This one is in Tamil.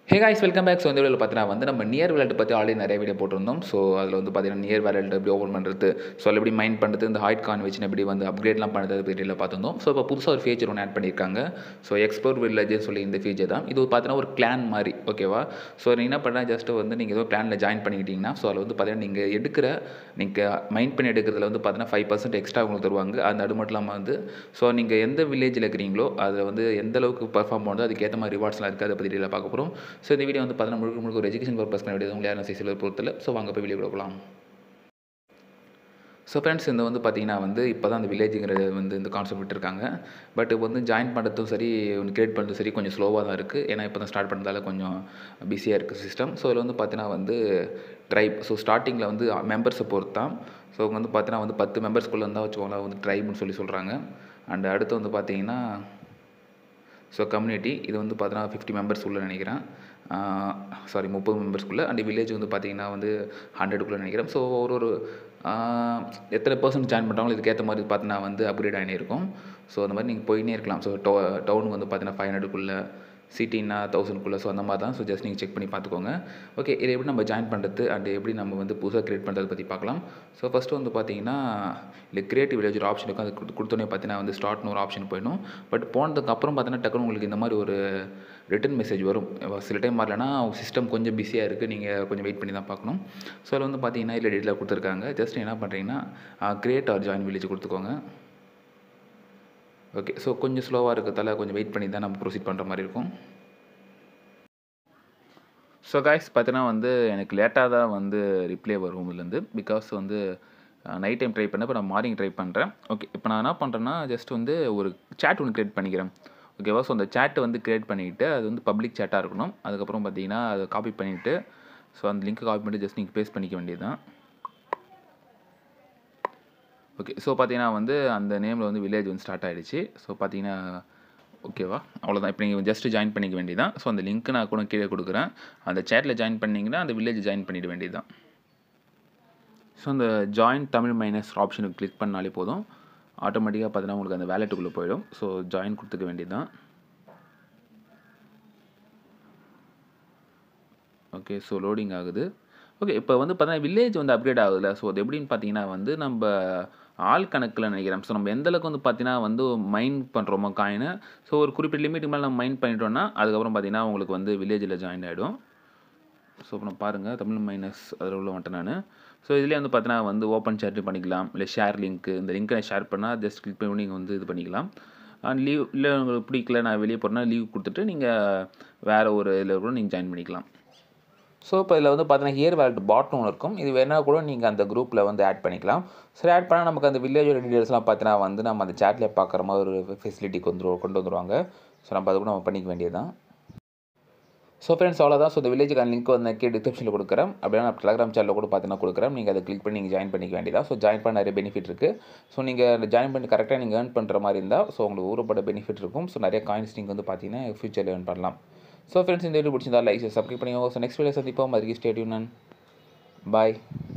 ஹே காய்ஸ் வெல்கம் பேக் ஸோ இந்த வீடியோவில் பார்த்தீங்கன்னா வந்து நம்ம நியர் வேலட் பற்றி ஆல்ரெடி நிறைய வீடியோ போட்டிருந்தோம் ஸோ அதில் வந்து பார்த்தீங்கன்னா நியர் வேலட் எப்படி ஓப்பன் பண்ணுறது ஸோ அதில் எப்படி மைண்ட் பண்ணுறது இந்த ஹாய்ட் கான் வச்சு எப்படி வந்து அப்கிரேட்லாம் பண்ணுறது பற்றியில் பார்த்துருந்தோம் ஸோ இப்போ புதுசாக ஒரு ஃபீச்சர் ஒன்று ஆட் பண்ணியிருக்காங்க ஸோ எக்ஸ்ப்ளோர் வில்லேஜ்னு சொல்லி இந்த ஃபீச்சர் தான் இது பார்த்தீங்கன்னா ஒரு கிளான் மாதிரி ஓகேவா ஸோ நீங்கள் என்ன பண்ணால் ஜஸ்ட் வந்து நீங்கள் ஏதோ பிளானில் ஜாயின் பண்ணிக்கிட்டீங்கன்னா ஸோ அதில் வந்து பார்த்தீங்கன்னா நீங்கள் எடுக்கிற நீங்கள் மைண்ட் பண்ணி எடுக்கிறதுல வந்து பார்த்தீங்கன்னா ஃபைவ் பர்சன்ட் எக்ஸ்ட்ரா உங்களுக்கு தருவாங்க அந்த அது மட்டும் இல்லாமல் வந்து ஸோ நீங்கள் எந்த வில்லேஜில் இருக்கிறீங்களோ அதில் வந்து எந்த அளவுக்கு பர்ஃபார்ம் பண்ணுறதோ அதுக்கேற்ற மாதிரி ரிவார்ட்ஸ்லாம் இருக்குது அதை பற்றி டீலாக பார்க்க போகிறோம் ஸோ இந்த வீடியோ வந்து பார்த்தீங்கன்னா முழுக்க முழுக்க ஒரு எஜுகேஷன் பர்பஸ்க்கான வீடியோ உங்களை யாரும் சிசியில் பொறுத்தல ஸோ வாங்க போய் வீடியோ கொடுக்கலாம் ஸோ ஃப்ரெண்ட்ஸ் இந்த வந்து பார்த்தீங்கன்னா வந்து இப்போ தான் அந்த வில்லேஜுங்கிறது வந்து இந்த கான்செப்ட் விட்டுருக்காங்க பட் இப்போ வந்து ஜாயின் பண்ணுறதும் சரி ஒன்று கிரியேட் பண்ணுறதும் சரி கொஞ்சம் ஸ்லோவாக தான் இருக்குது ஏன்னா இப்போ தான் ஸ்டார்ட் பண்ணுறதால கொஞ்சம் பிஸியாக இருக்குது சிஸ்டம் ஸோ இதில் வந்து பார்த்தீங்கன்னா வந்து ட்ரைப் ஸோ ஸ்டார்டிங்கில் வந்து மெம்பர்ஸை பொறுத்து தான் ஸோ அவங்க வந்து பார்த்தீங்கன்னா வந்து பத்து மெம்பர்ஸ்குள்ளே இருந்தால் வச்சுக்கோங்களேன் வந்து ட்ரைப்னு சொல்லி சொல்கிறாங்க அண்ட் அடுத்து வந்து பார்த்தீங்கன்னா ஸோ கம்யூனிட்டி இது வந்து பார்த்தீங்கன்னா ஃபிஃப்டி மெம்பர்ஸ் உள்ள நினைக்கிறேன் சாரி முப்பது மெம்பர்ஸ்க்குள்ளே அண்ட் வில்லேஜ் வந்து பார்த்தீங்கன்னா வந்து ஹண்ட்ரடுக்குள்ளே நினைக்கிறேன் ஸோ ஒரு ஒரு எத்தனை பர்சன்ட் ஜாயின் பண்ணுறாங்களோ இதுக்கேற்ற மாதிரி பார்த்தீங்கன்னா வந்து அப்கிரேட் ஆகினே இருக்கும் ஸோ அந்த மாதிரி நீங்கள் போயினே இருக்கலாம் ஸோ டோ டவுனுக்கு வந்து பார்த்தீங்கன்னா ஃபைவ் ஹண்ட்ரடுக்குள்ளே சிட்டின்னா தௌசண்ட்குள்ளே ஸோ அந்த மாதிரி தான் ஸோ ஜஸ்ட் நீங்கள் செக் பண்ணி பார்த்துக்கோங்க ஓகே இதை எப்படி நம்ம ஜாயின் பண்ணுறது அண்ட் எப்படி நம்ம வந்து புதுசாக க்ரியேட் பண்ணுறது பற்றி பார்க்கலாம் ஸோ ஃபஸ்ட்டு வந்து பார்த்தீங்கன்னா இல்லை கிரியேட்டிவ் வில்லேஜ் ஒரு ஆப்ஷன் இருக்கும் அது கொடுத்து கொடுத்தோன்னே பார்த்தீங்கன்னா வந்து ஸ்டார்ட்னு ஒரு ஆப்ஷன் போயிடும் பட் போனதுக்கு அப்புறம் பார்த்தீங்கன்னா டக்குனு உங்களுக்கு இந்த மாதிரி ஒரு ரிட்டன் மெசேஜ் வரும் சில டைம் வரலன்னா சிஸ்டம் கொஞ்சம் பிஸியாக இருக்குது நீங்கள் கொஞ்சம் வெயிட் பண்ணி தான் பார்க்கணும் ஸோ அதில் வந்து பார்த்தீங்கன்னா இல்லை டீட்டெயிலாக கொடுத்துருக்காங்க ஜஸ்ட் என்ன பண்ணுறீங்கன்னா கிரியேட் ஆர் ஜாயின் வில்லேஜ் கொடுத்துக்கோங்க ஓகே ஸோ கொஞ்சம் ஸ்லோவாக இருக்கிறதால கொஞ்சம் வெயிட் பண்ணி தான் நம்ம ப்ரொசீட் பண்ணுற மாதிரி இருக்கும் ஸோ காய்ஸ் பார்த்தீங்கன்னா வந்து எனக்கு லேட்டாக தான் வந்து ரிப்ளை வரும் இதுலேருந்து பிகாஸ் வந்து நைட் டைம் ட்ரை பண்ணேன் இப்போ நான் மார்னிங் ட்ரை பண்ணுறேன் ஓகே இப்போ நான் என்ன பண்ணுறேன்னா ஜஸ்ட் வந்து ஒரு சேட் ஒன்று க்ரியேட் பண்ணிக்கிறேன் ஓகேவா ஸோ அந்த சேட்டை வந்து க்ரியேட் பண்ணிவிட்டு அது வந்து பப்ளிக் சேட்டாக இருக்கணும் அதுக்கப்புறம் பார்த்தீங்கன்னா அதை காப்பி பண்ணிவிட்டு ஸோ அந்த லிங்க்கை காப்பி பண்ணிட்டு ஜஸ்ட் நீங்கள் பேஸ்ட் பண்ணிக்க வேண்டியது தான் ஓகே ஸோ பார்த்தீங்கன்னா வந்து அந்த நேமில் வந்து வில்லேஜ் வந்து ஸ்டார்ட் ஆகிடுச்சு ஸோ பார்த்தீங்கன்னா ஓகேவா அவ்வளோதான் இப்போ நீங்கள் ஜஸ்ட் ஜாயின் பண்ணிக்க வேண்டியதான் ஸோ அந்த லிங்க் நான் கூட கீழே கொடுக்குறேன் அந்த சேட்டில் ஜாயின் பண்ணிங்கன்னா அந்த வில்லேஜ் ஜாயின் பண்ணிட வேண்டியது தான் ஸோ அந்த ஜாயின் தமிழ் மைனஸ் ஆப்ஷனுக்கு கிளிக் பண்ணாலே போதும் ஆட்டோமேட்டிக்காக பார்த்தீங்கன்னா உங்களுக்கு அந்த வேலெட்டுக்குள்ளே போயிடும் ஸோ ஜாயின் கொடுத்துக்க வேண்டியது தான் ஓகே ஸோ லோடிங் ஆகுது ஓகே இப்போ வந்து பார்த்தீங்கன்னா வில்லேஜ் வந்து அப்கிரேட் ஆகுதுல்ல ஸோ அது எப்படின்னு பார்த்தீங்கன்னா வந்து நம்ம ஆள் கணக்கில் நினைக்கிறேன் ஸோ நம்ம எந்த அளவுக்கு வந்து பார்த்தீங்கன்னா வந்து மைண்ட் பண்ணுறோமோ காயினை ஸோ ஒரு குறிப்பிட்ட லிமிட்டுக்கு மேலே நம்ம மைண்ட் பண்ணிட்டோம்னா அதுக்கப்புறம் பார்த்தீங்கன்னா உங்களுக்கு வந்து வில்லேஜில் ஜாயின் ஆகிடும் ஸோ இப்போ நான் பாருங்கள் தமிழ் மைனஸ் அதில் உள்ள வந்துட்டேன் நான் ஸோ இதுலேயே வந்து பார்த்தீங்கன்னா வந்து ஓப்பன் சேட் பண்ணிக்கலாம் இல்லை ஷேர் லிங்க்கு இந்த லிங்க்கை ஷேர் பண்ணால் ஜஸ்ட் கிளிக் பண்ணி நீங்கள் வந்து இது பண்ணிக்கலாம் அண்ட் லீவ் இல்லை உங்களுக்கு பிடிக்கல நான் வெளியே போகிறேன்னா லீவ் கொடுத்துட்டு நீங்கள் வேறு ஒரு இதில் கூட நீங்கள் ஜாயின் பண்ணிக்கலாம் ஸோ இப்போ இதில் வந்து பார்த்தீங்கன்னா ஹியர் வேலட் பாட்டும் ஒன்று இருக்கும் இது வேணால் கூட நீங்கள் அந்த குரூப்பில் வந்து ஆட் பண்ணிக்கலாம் சரி ஆட் பண்ணால் நமக்கு அந்த வில்லேஜோட டீட்டெயில்ஸ்லாம் பார்த்தீங்கன்னா வந்து நம்ம அந்த சேட்டில் பார்க்குற மாதிரி ஒரு ஃபெசிலிட்டிக்கு வந்து கொண்டு வந்துருவாங்க ஸோ நம்ம அது கூட நம்ம பண்ணிக்க வேண்டியது தான் ஸோ ஃப்ரெண்ட்ஸ் அவ்வளோதான் ஸோ இந்த வில்லேஜுக்கான லிங்க் வந்து கீழே டிஸ்கிரிப்ஷனில் கொடுக்குறேன் அப்படியே நான் டெலகிராம் சேனலில் கூட பார்த்தீங்கன்னா கொடுக்குறேன் நீங்கள் அதை கிளிக் பண்ணி நீங்கள் ஜாயின் பண்ணிக்க வேண்டியதா ஸோ ஜாயின் பண்ண நிறைய பெனிஃபிட் இருக்குது ஸோ நீங்கள் ஜாயின் பண்ணி கரெக்டாக நீங்கள் ஏர்ன் பண்ணுற மாதிரி இருந்தால் ஸோ உங்களுக்கு ஊறப்பட பெனிஃபிட் இருக்கும் ஸோ நிறைய காயின்ஸ் நீங்கள் வந்து பார்த்தீங்கன்னா ஃபியூச்சரில் ஏர்ன் பண்ணலாம் ஸோ ஃப்ரெண்ட்ஸ் இந்த வீடியோ பிடிச்சிருந்தா லைக் சப்ஸ்கிரைப் பண்ணிக்கோங்க ஸோ நெக்ஸ்ட் வீடியோ சந்திப்போம் அதுக்கு ஸ்டேடியூன் பாய்